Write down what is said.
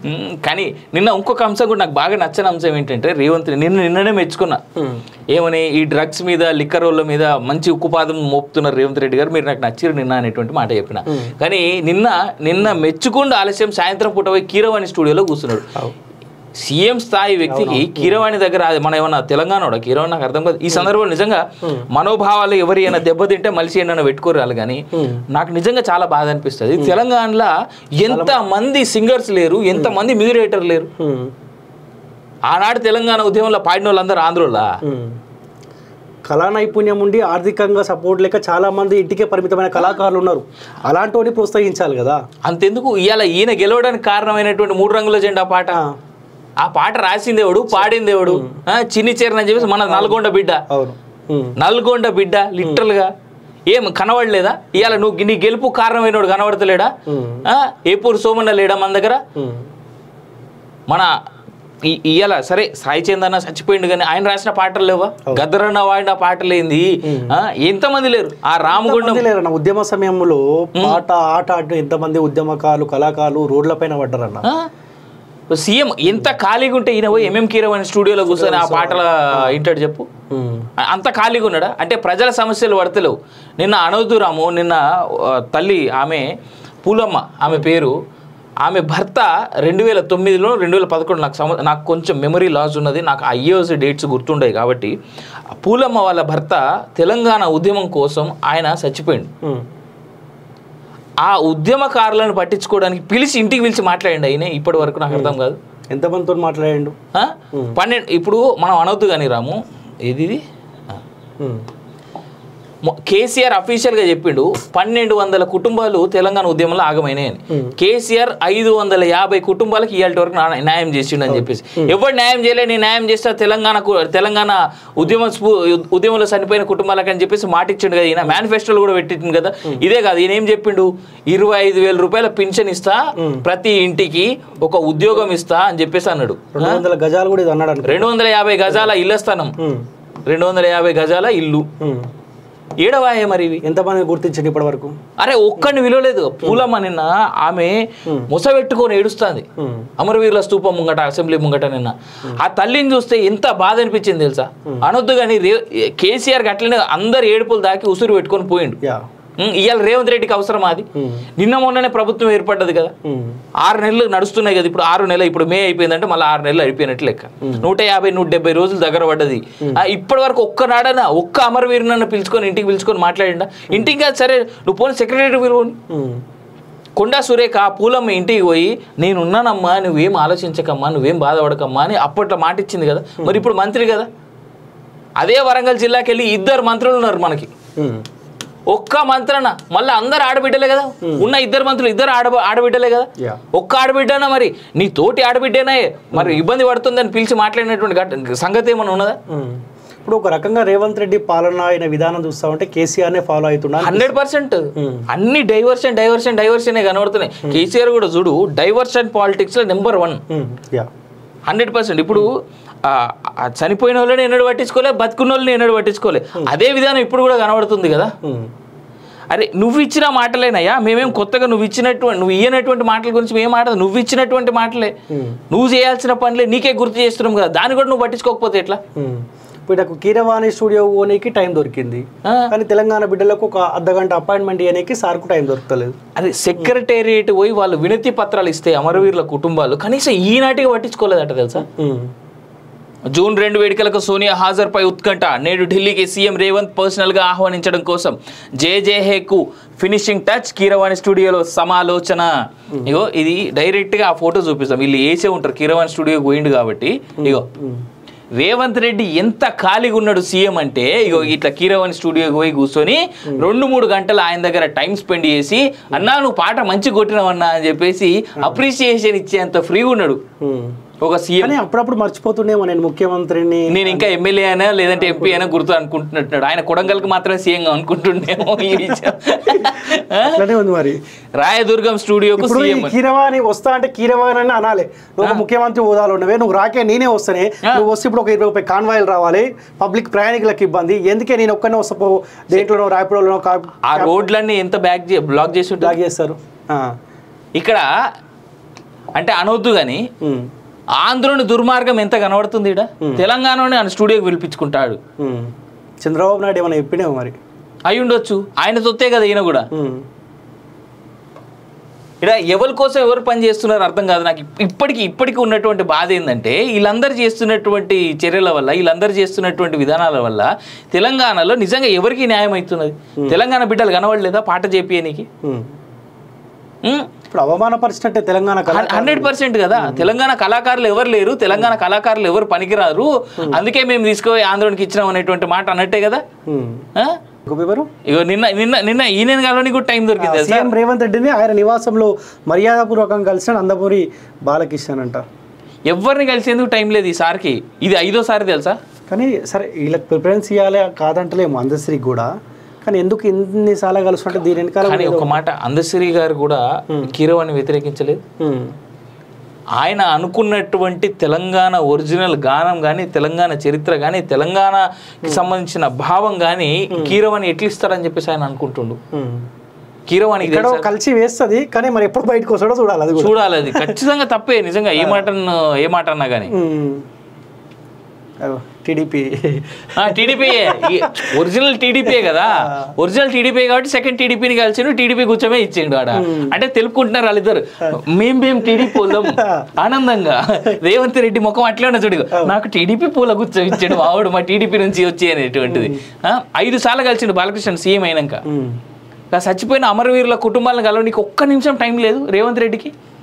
మ్మ్. కానీ నిన్న ఇంకొక అంశం కూడా నాకు బాగా నచ్చని అంశం ఏంటంటే రేవంత్ రెడ్డి- నిన్న నిన్ననే మెచ్చుకున్నా ఏమని ఈ డ్రగ్స్ మీద లిక్కర్ రోళ్ళ మీద మంచి ఉక్కుపాదం మోపుతున్నారు రేవంత్ రెడ్డి గారు మీరు నాకు నచ్చిరు నిన్న అనేటువంటి మాట చెప్పిన కానీ నిన్న నిన్న మెచ్చుకుండా ఆలస్యం సాయంత్రం పూట పోయి కీరవాణి స్టూడియోలో కూర్చున్నాడు సీఎం స్థాయి వ్యక్తికి కీరవాణి దగ్గర అది మన ఏమన్నా తెలంగాణ కీరవాణి నాకు అర్థం కాదు ఈ సందర్భంలో నిజంగా మనోభావాలు ఎవరి అయినా దెబ్బతింటే మలిసి ఏమైనా పెట్టుకోరాలి కానీ నాకు నిజంగా చాలా బాధ అనిపిస్తుంది తెలంగాణలో ఎంత మంది సింగర్స్ లేరు ఎంత మంది మ్యూజిరేటర్ లేరు ఆనాడు తెలంగాణ ఉద్యమంలో పాడిన వాళ్ళందరూ ఆంధ్రోలా కళా నైపుణ్యం ఉండి ఆర్థికంగా సపోర్ట్ లేక చాలా మంది ఇంటికే పరిమితమైన కళాకారులు ఉన్నారు అలాంటి వాడిని ప్రోత్సహించాలి కదా అంతెందుకు ఇవాళ ఈయన గెలవడానికి కారణమైనటువంటి మూడు రంగుల జెండా పాట ఆ పాట రాసింది ఎవడు పాడింది ఎవడు ఆ, చిన్ని చీరని అని చెప్పేసి మన నల్గొండ బిడ్డ అవును ఉమ్. నల్గొండ బిడ్డ లిటరల్ గా ఏం కనబడలేదా ఇవాళ నువ్వు నీ గెలుపు కారణమైనోడు కనబడతలేడా ఆ, ఏపూరు సోమన్న లేడా మన దగ్గర ఉమ్. మన ఈ- ఇయ్యాల సరే సాయి చందన్న చచ్చిపోయిండు కానీ ఆయన రాసిన పాటలు లేవా గద్దరన్న వాడిన పాటలు ఏంది ఆ, ఎంతమంది లేరు ఆ రామగుండం ఎంతమంది లేరన్న ఉద్యమ సమయంలో పాట ఆట ఆడిన ఎంతమంది ఉద్యమకారులు కళాకారులు రోడ్లపైన పడ్డారన్న ఆ? సీఎం ఎంత ఖాళీగా ఉంటే ఈయన పోయి ఎంఎం కీరవ్ అనే స్టూడియోలో కూర్చొని ఆ పాటల ఇంటాడు చెప్పు ఉమ్. అంత ఖాళీగా ఉన్నాడా అంటే ప్రజల సమస్యలు పడతలేవు నిన్న అనవదురాము నిన్న ఆ, తల్లి ఆమె పూలమ్మ ఆమె పేరు ఆమె భర్త రెండు వేల తొమ్మిదిలో రెండు వేల పదకొండు నాకు సమ నాకు కొంచెం మెమరీ లాస్ ఉన్నది నాకు ఆ ఇయర్స్ డేట్స్ గుర్తుండయి కాబట్టి ఆ పూలమ్మ వాళ్ళ భర్త తెలంగాణ ఉద్యమం కోసం ఆయన చచ్చిపోయిండు ఉమ్. ఆ ఉద్యమకారులను పట్టించుకోవడానికి పిలిచి ఇంటికి పిలిచి మాట్లాడండి అయినా ఇప్పటి వరకు నాకు అర్థం కాదు ఎంతమందితో మాట్లాడండు ఆ? పన్నెండు ఇప్పుడు మనం అనవద్దు కానీ రాము ఏది ఇది ఆ. ఉమ్. మొ- కేసీఆర్ అఫీషియల్ గా చెప్పిండు పన్నెండు వందల కుటుంబాలు తెలంగాణ ఉద్యమంలో ఆగమైనాయని కేసీఆర్ ఐదు వందల యాభై కుటుంబాలకు ఇవాళ వరకు నా- న్యాయం చేసిండు అని చెప్పేసి ఎవరు న్యాయం చేయలే నేను న్యాయం చేస్తా తెలంగాణకు తెలంగాణ ఉద్యమం స్ఫూ- ఉద్యమంలో చనిపోయిన కుటుంబాలకు అని చెప్పేసి మాట ఇచ్చిండు కదా ఈయన మేనిఫెస్టోలో కూడా పెట్టిండు కదా ఇదే కాదు ఈయన ఏం చెప్పిండు ఇరవై ఐదు వేల రూపాయల పింఛన్ ఇస్తా ప్రతి ఇంటికి ఒక ఉద్యోగం ఇస్తా అని చెప్పేసి అన్నాడు రెండు వందల గజాలు కూడా ఇది అన్నాడు అనుకో రెండు వందల యాభై గజాల ఇళ్ల స్థానం ఉమ్. రెండు వందల యాభై గజాల ఇల్లు ఉమ్. ఏడవాయే మరి ఇవి ఎంతమంది గుర్తించండి ఇప్పటి వరకు అరే ఒక్కడిని విలువలేదు పూలమ్మ నిన్న ఆమె ముసబెట్టుకొని ఏడుస్తుంది ఉమ్. అమరవీరుల స్తూపం ముంగట అసెంబ్లీ ముంగట నిన్న ఆ తల్లిని చూస్తే ఎంత బాధ అనిపించింది తెలుసా అనొద్దు కానీ రే కేసీఆర్ అట్లనే అందరు ఏడుపులు దాకి ఉసురు పెట్టుకొని పోయిండు యా ఉం, ఇవాళ రేవంత్ రెడ్డికి అవసరం అది ఉమ్. నిన్న మొన్ననే ప్రభుత్వం ఏర్పడ్డది కదా ఉమ్. ఆరు నెలలు నడుస్తున్నాయి కదా ఇప్పుడు ఆరు నెలలు ఇప్పుడు మే అయిపోయిందంటే మళ్ళీ ఆరు నెలలు అయిపోయినట్లు లెక్క నూట యాభై నూట డెబ్బై రోజులు దగ్గర పడ్డది ఆ, ఇప్పటి వరకు ఒక్క నాడన ఒక్క అమరవీరునన్ను పిలుచుకొని ఇంటికి పిలుచుకొని మాట్లాడిండా ఇంటికి కాదు సరే నువ్వు పోనీ సెక్రటరీ పిలువని ఉమ్. కొండా సురేఖ ఆ పూలమ్మ ఇంటికి పోయి నేను ఉన్నానమ్మా నువ్వేం ఆలోచించకమ్మా నువ్వేం బాధపడకమ్మా అని అప్పట్లో మాట ఇచ్చింది కదా మరి ఇప్పుడు మంత్రి కదా అదే వరంగల్ జిల్లాకి వెళ్ళి ఇద్దరు మంత్రులు ఉన్నారు మనకి ఉమ్. ఒక్క మంత్రన మళ్ళీ అందరు ఆడబిడ్డలే కదా ఉన్న ఇద్దరు మంత్రులు ఇద్దరు ఆడ ఆడబిడ్డలే కదా Yeah. ఒక్క ఆడబిడ్డనా మరి నీ తోటి ఆడబిడ్డనే మరి ఇబ్బంది పడుతుందని పిలిచి మాట్లాడినటువంటి ఘట- సంగతి ఏమైనా ఉన్నదా ఉమ్. ఇప్పుడు ఒక రకంగా రేవంత్ రెడ్డి పాలన అయిన విధానం చూస్తా ఉంటే కేసీఆర్నే ఫాలో అవుతున్నా హండ్రెడ్ పర్సెంట్ అన్ని డైవర్షన్ డైవర్షన్ డైవర్షన్ కనబడుతున్నాయి కేసీఆర్ కూడా చూడు డైవర్షన్ పాలిటిక్స్ లో number one um. Yeah hundred percent ఇప్పుడు ఆ, ఆ చనిపోయిన వాళ్ళని ఎన్నడు పట్టించుకోలే బతుకున్న వాళ్ళని ఎన్నడు పట్టించుకోలే అదే విధానం ఇప్పుడు కూడా కనబడుతుంది కదా ఉమ్. అరే నువ్వు ఇచ్చిన మాటలేనయ్యా మేమేం కొత్తగా నువ్వు ఇచ్చినటువంటి నువ్వు ఇయ్యనటువంటి మాటల గురించి మేము మాట్లాడదు నువ్వు ఇచ్చినటువంటి మాటలే నువ్వు చేయాల్సిన పనులే నీకే గుర్తు చేస్తున్నాం కదా దాన్ని కూడా నువ్వు పట్టించుకోకపోతే ఎట్లా ఉమ్. ఇప్పుడు నాకు కీరవాణి స్టూడియో పోనీకి టైం దొరికింది ఆ. కానీ తెలంగాణ బిడ్డలకు ఒక అర్ధ గంట అపాయింట్మెంట్ ఇవ్వడానికి సార్కు టైం దొరుకుతలేదు అదే సెక్రటేరియట్ పోయి వాళ్ళు వినతి పత్రాలు ఇస్తే అమరవీరుల కుటుంబాలు కనీసం ఈనాటికి పట్టించుకోలేదట తెలుసా ఉమ్. జూన్ రెండు వేడుకలకు సోనియా హాజరుపై ఉత్కంఠ నేడు ఢిల్లీకి సీఎం రేవంత్ పర్సనల్ గా ఆహ్వానించడం కోసం జేజేహేకు ఫినిషింగ్ టచ్ కీరవాణి స్టూడియోలో సమాలోచన ఇగో ఇది డైరెక్ట్ గా ఆ ఫోటో చూపిస్తాం వీళ్ళు వేసే ఉంటారు కీరవాణి స్టూడియోకి పోయిండు కాబట్టి ఇగో రేవంత్ రెడ్డి ఎంత ఖాళీగా ఉన్నాడు సీఎం అంటే ఇగో ఇట్లా కీరవాణి స్టూడియోకి పోయి కూర్చొని రెండు మూడు గంటలు ఆయన దగ్గర టైం స్పెండ్ చేసి అన్నా నువ్వు పాట మంచి కొట్టినావన్నా అని చెప్పేసి అప్రిసియేషన్ ఇచ్చేంత ఫ్రీగా ఉన్నాడు ఉమ్. ఒక సీఎం కానీ అప్పుడప్పుడు మర్చిపోతుండేమో నేను ముఖ్యమంత్రిని నేను ఇంకా ఎమ్మెల్యే అయినా లేదంటే ఎంపీ అయినా గుర్తు అనుకుంటున్నట్టున్నాడు ఆయన కొడంగల్కి మాత్రమే సీఎంగా అనుకుంటుండేమో ఈ విషయం ఆ? అట్లనే ఉంది మరి రాయదుర్గం స్టూడియోకు ఇప్పుడు ఈ సీఎం కీరవాణి వస్తా అంటే కీరవాణి అని అనాలి నువ్వు ఒక ముఖ్యమంత్రి హోదాలో ఉన్నవే నువ్వు రాకే నేనే వస్తానే నువ్వు వస్తే ఇప్పుడు ఒక ఇరవై ముప్పై కాన్వాయిలు రావాలి పబ్లిక్ ప్రయాణికులకు ఇబ్బంది ఎందుకే నేను ఒక్కనే వస్తా పో దేంట్లోనో రాయపడలోనో ఆ రోడ్లన్నీ ఎంత బ్యాక్ బ్లాక్ చేసి ఉంటుంది బ్లాక్ చేస్తారు ఆ. ఇక్కడ అంటే అనవద్దు కానీ ఉమ్, ఆంధ్రుని దుర్మార్గం ఎంత కనబడుతుంది ఈడ తెలంగాణలోనే ఆయన స్టూడియోకి పిలిపించుకుంటాడు ఉమ్. చంద్రబాబు నాయుడు ఏమైనా చెప్పినావు మరి అయి ఉండొచ్చు ఆయన సొత్తే కదా ఈయన కూడా ఉమ్, ఇక్కడ ఎవరి కోసం ఎవరు పని చేస్తున్నారు అర్థం కాదు నాకు ఇప్- ఇప్పటికి ఇప్పటికి ఉన్నటువంటి బాధ ఏంటంటే వీళ్ళందరూ చేస్తున్నటువంటి చర్యల వల్ల వీళ్ళందరూ చేస్తున్నటువంటి విధానాల వల్ల తెలంగాణలో నిజంగా ఎవరికి న్యాయం అవుతున్నది తెలంగాణ బిడ్డలు కనబడలేదా పాట చేపియనికి ఉమ్. ఇప్పుడు అవమానపరిచినట్టే తెలంగాణ కళ- హండ్రెడ్ పర్సెంట్ కదా తెలంగాణ కళాకారులు ఎవరు లేరు తెలంగాణ కళాకారులు ఎవరు పనికిరారు అందుకే మేము తీసుకుపోయి ఆంధ్రానికి ఇచ్చినాం అనేటువంటి మాట అన్నట్టే కదా ఉమ్. ఆ? ఇంకొక వివరం ఇగో నిన్న నిన్న నిన్న ఈయన కలవని కూడా టైం దొరికింది తెలుసా సీఎం రేవంత్ రెడ్డిని ఆయన నివాసంలో మర్యాదపూర్వకంగా కలిసిన నందమూరి బాలకిషన్ అంట ఎవరిని కలిసేందుకు టైం లేదు ఈ సార్కి ఇది ఐదోసారి తెలుసా కానీ సరే వీళ్ళకి ప్రిఫరెన్స్ ఇవ్వాలి కాదంటలేము అందశ్రీకి కూడా కానీ ఎందుకు ఎన్నిసార్లు కలుస్తుంటే దీని వెనకాల కానీ ఒక మాట అందశ్రీ గారు కూడా కీరవాణి వ్యతిరేకించలేదు ఉమ్, ఆయన అనుకున్నటువంటి తెలంగాణ ఒరిజినల్ గానం కానీ తెలంగాణ చరిత్ర కానీ తెలంగాణకి సంబంధించిన భావం కానీ కీరవాణి ఎట్లా ఇస్తారని చెప్పేసి ఆయన అనుకుంటుండు ఉమ్. కీరవాణికి ఇక్కడ కలిసి వేస్తుంది కానీ మరి ఎప్పుడు బయటకు వస్తాడో చూడాలి అది కూడా చూడాలి అది ఖచ్చితంగా తప్పే నిజంగా ఏ మాట ఏ మాట అన్నా కానీ టీడీపీ టీడీపీ ఒరిజినల్ టీడీపీ కదా ఒరిజినల్ టీడీపీ కాబట్టి సెకండ్ టీడీపీని కలిసిండు టీడీపీ కూర్చోమే ఇచ్చిండు ఆడ అంటే తెలుపుకుంటున్నారు వాళ్ళిద్దరు మేం మేము టీడీపీ పోదాం ఆనందంగా రేవంత్ రెడ్డి ముఖం అట్లే ఉన్న చూడు నాకు టీడీపీ పూల కూర్చో ఇచ్చాడు మావాడు మా టీడీపీ నుంచి వచ్చి అనేటువంటిది ఆ, ఐదు సార్లు కలిసిండు బాలకృష్ణ సీఎం అయినాక ఆ చచ్చిపోయిన అమరవీరుల కుటుంబాలను కలవడానికి ఒక్క నిమిషం టైం లేదు రేవంత్ రెడ్డికి